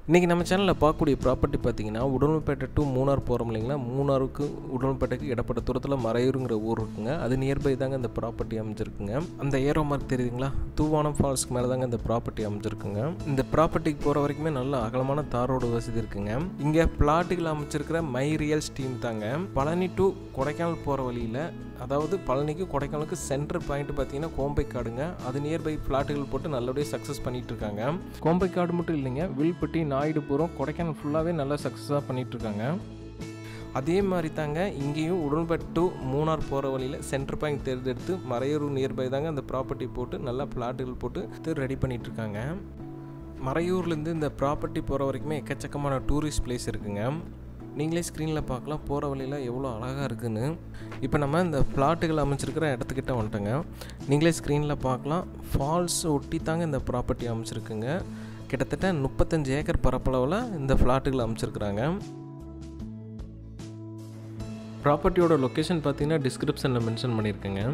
இன்றைக்கி நம்ம சேனலில் பார்க்கக்கூடிய ப்ராப்பர்ட்டி பார்த்தீங்கன்னா உடல்பேட்டை டு மூணார் போகிறோம் இல்லைங்களா மூணாருக்கு உடல்பேட்டைக்கு இடப்பட்ட தூரத்தில் மறையூருங்கிற ஊர் இருக்குங்க அது நியர்பை தாங்க இந்த ப்ராப்பர்ட்டி அமைஞ்சிருக்குங்க அந்த ஏரோ மார்க் தெரியுதுங்களா தூவானம் ஃபால்ஸ்க்கு மேலே தாங்க இந்த ப்ராப்பர்ட்டி அமைஞ்சிருக்குங்க இந்த ப்ராப்பர்ட்டிக்கு போகிற வரைக்குமே நல்ல அகலமான தார் ரோடு வசதி இருக்குங்க இங்கே பிளாட்டுகள் அமைச்சிருக்கிற மை ரியல் ஸ்டீம் தாங்க பழனி டு கொடைக்கானல் போகிற வழியில் அதாவது பழனிக்கு கொடைக்கானலுக்கு சென்டர் பாயிண்ட் பார்த்தீங்கன்னா கோம்பைக்காடுங்க அது நியர்பை ஃப்ளாட்டுகள் போட்டு நல்லபடியாக சக்ஸஸ் பண்ணிட்டு இருக்காங்க கோம்பைக்காடு மட்டும் இல்லைங்க வில்பட்டி நாயுடுபுரம் கொடைக்கானல் ஃபுல்லாகவே நல்லா சக்ஸஸாக பண்ணிட்டு இருக்காங்க அதே மாதிரி தாங்க இங்கேயும் உடன்பட் டு மூணார் போகிற வழியில் சென்டர் பாயிண்ட் தேர்ந்தெடுத்து மறையூர் நியர்பை தாங்க அந்த ப்ராப்பர்ட்டி போட்டு நல்லா பிளாட்டுகள் போட்டு ரெடி பண்ணிட்டு இருக்காங்க மறையூர்லேருந்து இந்த ப்ராப்பர்ட்டி போகிற வரைக்குமே எக்கச்சக்கமான டூரிஸ்ட் பிளேஸ் இருக்குங்க நீங்களே ஸ்க்ரீனில் பார்க்கலாம் போகிற வழியில் எவ்வளோ அழகாக இருக்குதுன்னு இப்போ நம்ம இந்த பிளாட்டுகள் அமைச்சிருக்கிற இடத்துக்கிட்ட வந்துட்டோங்க நீங்களே ஸ்க்ரீனில் பார்க்கலாம் ஃபால்ஸ் ஒட்டி தாங்க இந்த ப்ராப்பர்ட்டி அமைச்சிருக்குங்க கிட்டத்தட்ட முப்பத்தஞ்சு ஏக்கர் பரப்பளவில் இந்த ஃப்ளாட்டுகள் அமைச்சிருக்கிறாங்க ப்ராப்பர்ட்டியோட லொக்கேஷன் பார்த்தீங்கன்னா டிஸ்கிரிப்ஷனில் மென்ஷன் பண்ணியிருக்கேங்க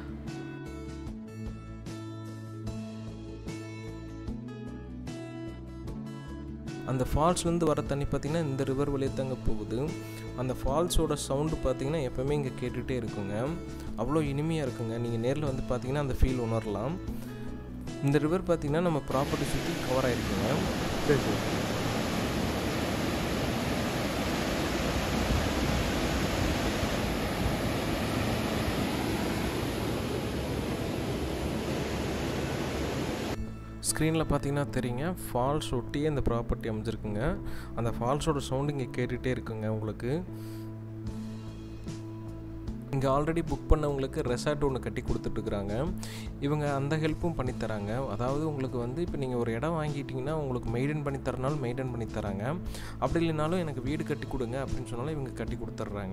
அந்த ஃபால்ஸ்லேருந்து வர தண்ணி பார்த்திங்கன்னா இந்த ரிவர் வழியே தாங்க போகுது அந்த ஃபால்ஸோட சவுண்டு பார்த்திங்கன்னா எப்போவுமே இங்கே கேட்டுகிட்டே இருக்குங்க அவ்வளோ இனிமையாக இருக்குங்க நீங்கள் நேரில் வந்து பார்த்தீங்கன்னா அந்த ஃபீல் உணரலாம் இந்த ரிவர் பார்த்திங்கன்னா நம்ம ப்ராப்பர்ட்டி சுற்றி கவர் ஆகிருக்குங்க ஸ்க்ரீனில் பார்த்தீங்கன்னா தெரியுங்க ஃபால்ஸ் ஒட்டியே இந்த ப்ராப்பர்ட்டி அமைஞ்சிருக்குங்க அந்த ஃபால்ஸோட சவுண்டு இங்கே கேட்டுகிட்டே இருக்குங்க உங்களுக்கு இங்கே ஆல்ரெடி புக் பண்ணவங்களுக்கு ரெசார்ட் ஒன்று கட்டி கொடுத்துட்ருக்குறாங்க இவங்க அந்த ஹெல்ப்பும் பண்ணித்தராங்க அதாவது உங்களுக்கு வந்து இப்போ நீங்கள் ஒரு இடம் வாங்கிட்டீங்கன்னா உங்களுக்கு மெயின்டைன் பண்ணி தரனாலும் மெயின்டைன் பண்ணி தராங்க அப்படி இல்லைனாலும் எனக்கு வீடு கட்டி கொடுங்க அப்படின்னு சொன்னாலும் இவங்க கட்டி கொடுத்துட்றாங்க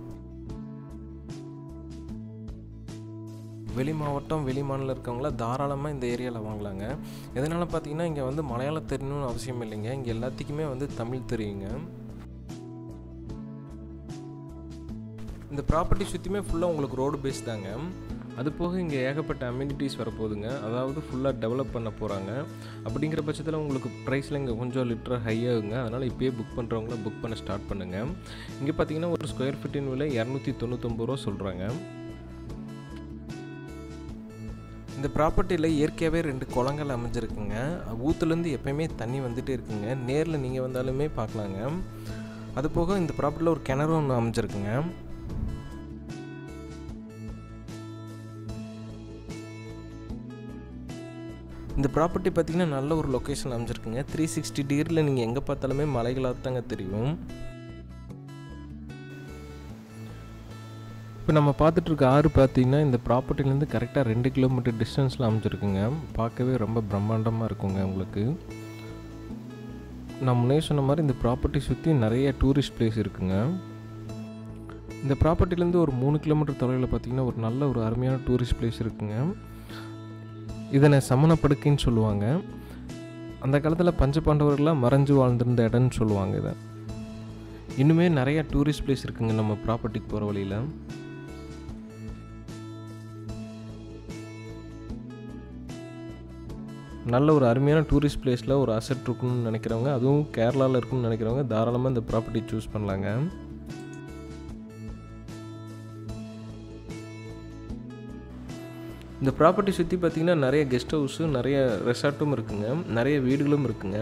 வெளி மாவட்டம் வெளி மாநிலம் இருக்கவங்கள தாராளமாக இந்த ஏரியாவில் வாங்கலாங்க எதனால் பார்த்தீங்கன்னா இங்கே வந்து மலையாளம் தெரியணும்னு அவசியம் இல்லைங்க இங்கே எல்லாத்துக்குமே வந்து தமிழ் தெரியுங்க இந்த ப்ராப்பர்ட்டி சுற்றியுமே ஃபுல்லாக உங்களுக்கு ரோடு பேஸ் தாங்க அது போக இங்கே ஏகப்பட்ட அம்யூனிட்டிஸ் வரப்போகுதுங்க அதாவது ஃபுல்லாக டெவலப் பண்ண போகிறாங்க அப்படிங்கிற பட்சத்தில் உங்களுக்கு ப்ரைஸில் இங்கே கொஞ்சம் லிட்டர் ஹையாகுங்க அதனால் இப்போயே புக் பண்ணுறவங்கள புக் பண்ண ஸ்டார்ட் பண்ணுங்கள் இங்கே பார்த்தீங்கன்னா ஒரு ஸ்கொயர் ஃபீட்டின் விலை இரநூத்தி தொண்ணூத்தொம்பது ரூபா சொல்கிறாங்க இந்த ப்ராப்பர்ட்டியில் இயற்கையாகவே ரெண்டு குளங்கள் அமைஞ்சிருக்குங்க ஊற்றுலேருந்து எப்பயுமே தண்ணி வந்துகிட்டே இருக்குங்க நேரில் நீங்கள் வந்தாலுமே பார்க்கலாங்க அது போக இந்த ப்ராப்பர்ட்டியில் ஒரு கிணறு ஒன்று அமைஞ்சிருக்குங்க இந்த ப்ராப்பர்ட்டி பார்த்திங்கன்னா நல்ல ஒரு லொக்கேஷன் அமைஞ்சிருக்குங்க த்ரீ சிக்ஸ்டி டிகிரியில் நீங்கள் எங்கே பார்த்தாலுமே மலைகளாக தாங்க தெரியும் இப்போ நம்ம பார்த்துட்ருக்க ஆறு பார்த்தீங்கன்னா இந்த ப்ராப்பர்ட்டிலேருந்து கரெக்டாக ரெண்டு கிலோமீட்டர் டிஸ்டன்ஸில் அமைஞ்சிருக்குங்க பார்க்கவே ரொம்ப பிரம்மாண்டமாக இருக்குங்க உங்களுக்கு நான் முன்னே சொன்ன மாதிரி இந்த ப்ராப்பர்ட்டி சுற்றி நிறைய டூரிஸ்ட் பிளேஸ் இருக்குங்க இந்த ப்ராப்பர்ட்டிலேருந்து ஒரு மூணு கிலோமீட்டர் தொலைவில் பார்த்திங்கன்னா ஒரு நல்ல ஒரு அருமையான டூரிஸ்ட் பிளேஸ் இருக்குங்க இதனை சமணப்படுக்கைன்னு சொல்லுவாங்க அந்த காலத்தில் பஞ்ச பாண்டவர்களாக மறைஞ்சு வாழ்ந்திருந்த இடம்னு சொல்லுவாங்க இதை இன்னுமே நிறைய டூரிஸ்ட் பிளேஸ் இருக்குங்க நம்ம ப்ராப்பர்ட்டிக்கு போகிற வழியில் நல்ல ஒரு அருமையான டூரிஸ்ட் பிளேஸில் ஒரு அசட் இருக்கணும்னு நினைக்கிறவங்க அதுவும் கேரளாவில் இருக்குன்னு நினைக்கிறவங்க தாராளமாக இந்த ப்ராப்பர்ட்டி சூஸ் பண்ணலாங்க இந்த ப்ராப்பர்ட்டி சுற்றி பார்த்திங்கன்னா நிறைய கெஸ்ட் ஹவுஸு நிறைய ரெசார்ட்டும் இருக்குங்க நிறைய வீடுகளும் இருக்குங்க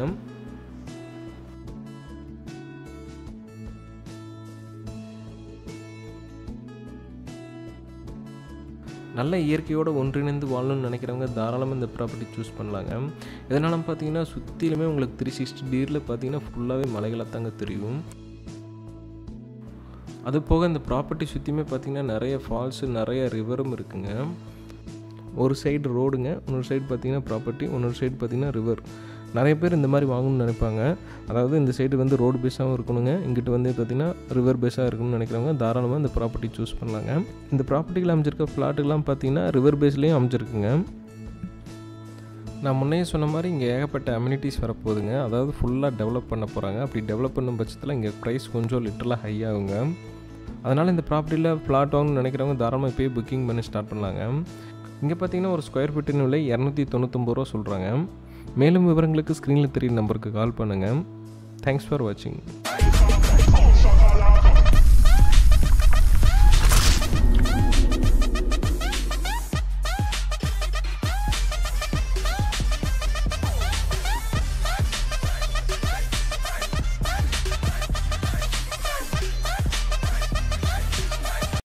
நல்ல இயற்கையோடு ஒன்றிணைந்து வாழணும்னு நினைக்கிறவங்க தாராளமாக இந்த ப்ராப்பர்ட்டி சூஸ் பண்ணலாங்க இதனால் பார்த்தீங்கன்னா சுற்றிலுமே உங்களுக்கு த்ரீ சிக்ஸ்டி டிகிரியில் பார்த்தீங்கன்னா ஃபுல்லாகவே மலைகளாக தாங்க தெரியும் அது போக இந்த ப்ராப்பர்ட்டி சுற்றியுமே பார்த்திங்கன்னா நிறைய ஃபால்ஸு நிறைய ரிவரும் இருக்குங்க ஒரு சைடு ரோடுங்க இன்னொரு சைடு பார்த்திங்கன்னா ப்ராப்பர்ட்டி இன்னொரு சைடு பார்த்திங்கன்னா ரிவர் நிறைய பேர் இந்த மாதிரி வாங்கணும்னு நினைப்பாங்க அதாவது இந்த சைடு வந்து ரோடு பேஸாகவும் இருக்கணுங்க இங்கிட்டு வந்து பார்த்திங்கன்னா ரிவர் பேஸாக இருக்கணும்னு நினைக்கிறவங்க தாராளமாக இந்த ப்ராப்பர்ட்டி சூஸ் பண்ணலாங்க இந்த ப்ராப்பர்ட்டிகள் அமைஞ்சிருக்க ஃப்ளாட்டுகள்லாம் பார்த்திங்கன்னா ரிவர் பேஸ்லேயும் அமைஞ்சிருக்குங்க நான் முன்னே சொன்ன மாதிரி இங்கே ஏகப்பட்ட அம்யூனிட்டிஸ் வரப்போகுதுங்க அதாவது ஃபுல்லாக டெவலப் பண்ண போகிறாங்க அப்படி டெவலப் பண்ணும் பட்சத்தில் இங்கே ப்ரைஸ் கொஞ்சம் லிட்டரலாக ஹை ஆகுங்க அதனால் இந்த ப்ராப்பர்ட்டியில் ஃப்ளாட் வாங்கணும்னு நினைக்கிறவங்க தாராளமாக இப்போயே புக்கிங் பண்ணி ஸ்டார்ட் பண்ணலாங்க இங்கே பார்த்தீங்கன்னா ஒரு ஸ்கொயர் ஃபீட்டின் விலை இரநூத்தி தொண்ணூத்தொம்பது ரூபா சொல்கிறாங்க மேலும் விவரங்களுக்கு ஸ்க்ரீனில் தெரியும் நம்பருக்கு கால் பண்ணுங்கள் தேங்க்ஸ் ஃபார் வாட்சிங்